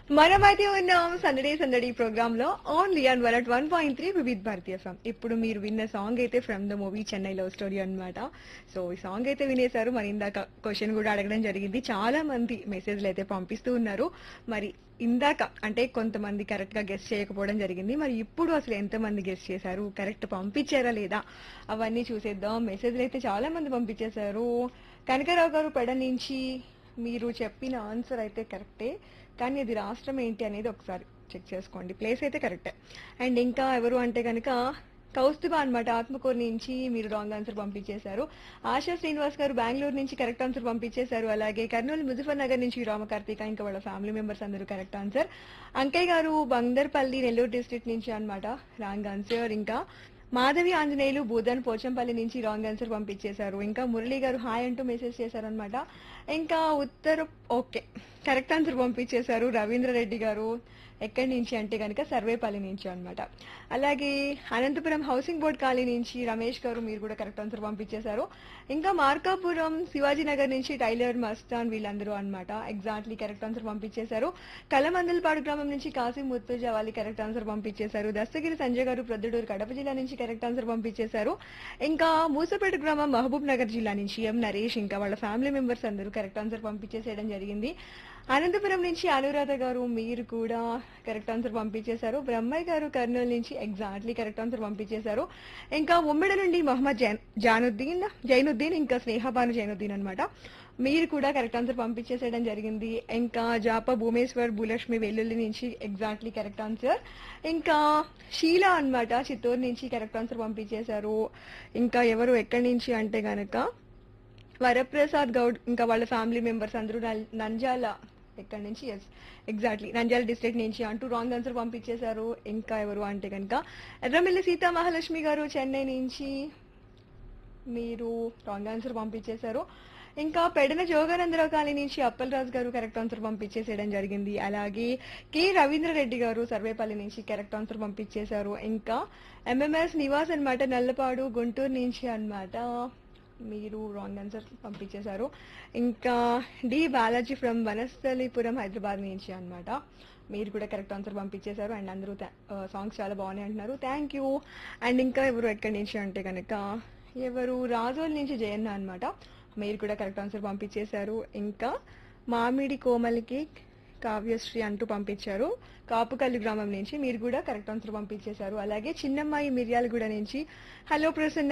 మనమైతే ఉన్నాం సందడి సందడి ప్రోగ్రామ్ లో only and one at one point three Vividh Bharati FM ఇప్పుడు మీరు విన్న సాంగ్ అయితే from the movie Chennai love story అన్నమాట సో ఈ సాంగ్ అయితే వినేశారు మరి ఇందాక క్వశ్చన్ కూడా అడగడం జరిగింది చాలా మంది మెసేజ్లు అయితే పంపిస్తూ ఉన్నారు మరి ఇందాక అంటే కొంతమంది కరెక్ట్ గా గెస్ట్ చేయకపోవడం జరిగింది మరి ఇప్పుడు అసలు ఎంతమంది గెస్ట్ చేశారు కరెక్ట్ పంపించారా లేదా అవన్నీ చూసేద్దాం మెసేజ్లు అయితే చాలా మంది పంపించేశారు కనకరావు గారు పెడ నుంచి మీరు చెప్పిన ఆన్సర్ అయితే కరెక్టే కానీ అది రాష్ట్రం ఏంటి అనేది ఒకసారి చెక్ చేసుకోండి ప్లేస్ అయితే కరెక్టే అండ్ ఇంకా ఎవరు అంటే కనుక కౌస్తుభ అనమాట ఆత్మకూరు నుంచి మీరు రాంగ్ ఆన్సర్ పంపించేశారు ఆశా శ్రీనివాస్ గారు బెంగళూరు నుంచి కరెక్ట్ ఆన్సర్ పంపించేశారు అలాగే కర్నూలు ముజఫర్ నగర్ నుంచి రామకార్తిక ఇంకా వాళ్ళ ఫ్యామిలీ మెంబర్స్ అందరూ correct answer Ankaiah garu Bandarpalli Nellore district నుంచి అన్నమాట రాంగ్ ఆన్సర్ ఇంకా మాధవి ఆంజనేయులు బూదన్ పోచంపల్లి నుంచి రాంగ్ ఆన్సర్ పంపించేశారు ఇంకా మురళి గారు హాయ్ అంటూ మెసేజ్ చేశారనమాట ఇంకా ఉత్తర ఓకే కరెక్ట్ ఆన్సర్ పంపించేశారు రవీంద్ర రెడ్డి గారు ఎక్కడి నుంచి అంటే కనుక సర్వేపల్లి నుంచి అన్నమాట అలాగే అనంతపురం హౌసింగ్ బోర్డ్ కాలనీ నుంచి రమేష్ గారు మీరు కూడా కరెక్ట్ ఆన్సర్ పంపించేశారు ఇంకా మార్కాపురం శివాజీ నగర్ నుంచి టైలర్ మస్తాన్ వీళ్ళందరూ అన్నమాట ఎగ్జాక్ట్లీ కరెక్ట్ ఆన్సర్ పంపించేశారు కలమందలపాడు గ్రామం నుంచి కాసిం ముత్తుజా వాళ్ళు కరెక్ట్ ఆన్సర్ పంపించేశారు దస్తగిరి సంజయ్ గారు ప్రొద్దుటూరు కడప జిల్లా నుంచి కరెక్ట్ ఆన్సర్ పంపించేశారు ఇంకా మూసపేట గ్రామం మహబూబ్ నగర్ జిల్లా నుంచి ఎం నరేష్ ఇంకా వాళ్ళ ఫ్యామిలీ మెంబర్స్ అందరూ కరెక్ట్ ఆన్సర్ పంపించేసేయడం జరిగింది అనంతపురం నుంచి అనురాధ గారు మీరు కూడా కరెక్ట్ ఆన్సర్ పంపించేశారు బ్రహ్మయ్య గారు కర్నూలు నుంచి ఎగ్జాక్ట్లీ కరెక్ట్ ఆన్సర్ పంపించేశారు ఇంకా ఉమ్మిడి నుండి మొహమ్మద్ జైన్ జానుద్దీన్ జైనుద్దీన్ ఇంకా స్నేహబాను జైనుద్దీన్ అన్నమాట మీరు కూడా కరెక్ట్ ఆన్సర్ పంపించేసేయడం జరిగింది ఇంకా జాప భూమేశ్వర్ భూలక్ష్మి వెల్లుల్లి నుంచి ఎగ్జాక్ట్లీ కరెక్ట్ ఆన్సర్ ఇంకా షీలా అన్నమాట చిత్తూరు నుంచి కరెక్ట్ ఆన్సర్ పంపించేశారు ఇంకా ఎవరు ఎక్కడి నుంచి అంటే గనక వరప్రసాద్ గౌడ్ ఇంకా వాళ్ళ ఫ్యామిలీ మెంబర్స్ అందరూ నల్- నంజాల ఎక్కడి నుంచి ఎస్ ఎగ్జాక్ట్లీ నంజాల డిస్ట్రిక్ట్ నుంచి అంటూ రాంగ్ ఆన్సర్ పంపించేశారు ఇంకా ఎవరు అంటే కనుక ఎర్రమిల్లి సీతా మహాలక్ష్మి గారు చెన్నై నుంచి మీరు రాంగ్ ఆన్సర్ పంపించేశారు ఇంకా పెడన జోగానందరావు కాలనీ నుంచి అప్పలరాజు గారు కరెక్ట్ ఆన్సర్ పంపించేసేయడం జరిగింది అలాగే కె రవీంద్ర రెడ్డి గారు సర్వేపల్లి నుంచి కరెక్ట్ ఆన్సర్ పంపించేశారు ఇంకా ఎంఎంఎస్ నివాస్ అన్నమాట నల్లపాడు గుంటూరు నుంచి అన్నమాట మీరు రాంగ్ ఆన్సర్ పంపించేశారు ఇంకా డి బాలాజీ ఫ్రమ్ వనస్థలిపురం హైదరాబాద్ నుంచి అన్నమాట మీరు కూడా కరెక్ట్ ఆన్సర్ పంపించేశారు అండ్ అందరూ సాంగ్స్ చాలా బాగున్నాయి అంటున్నారు థ్యాంక్ యూ అండ్ ఇంకా ఎవరు ఎక్కడి నుంచి అంటే కనుక ఎవరు రాజోల్ నుంచి జయన్న అన్నమాట మీరు కూడా కరెక్ట్ ఆన్సర్ పంపించేశారు ఇంకా మామిడి కోమలికి కావ్యశ్రీ అంటూ పంపించారు కాపుకల్లి గ్రామం నుంచి మీరు కూడా కరెక్ట్ ఆన్సర్ పంపించేశారు అలాగే చిన్నమ్మాయి మిర్యాలగూడ నుంచి హలో ప్రసన్న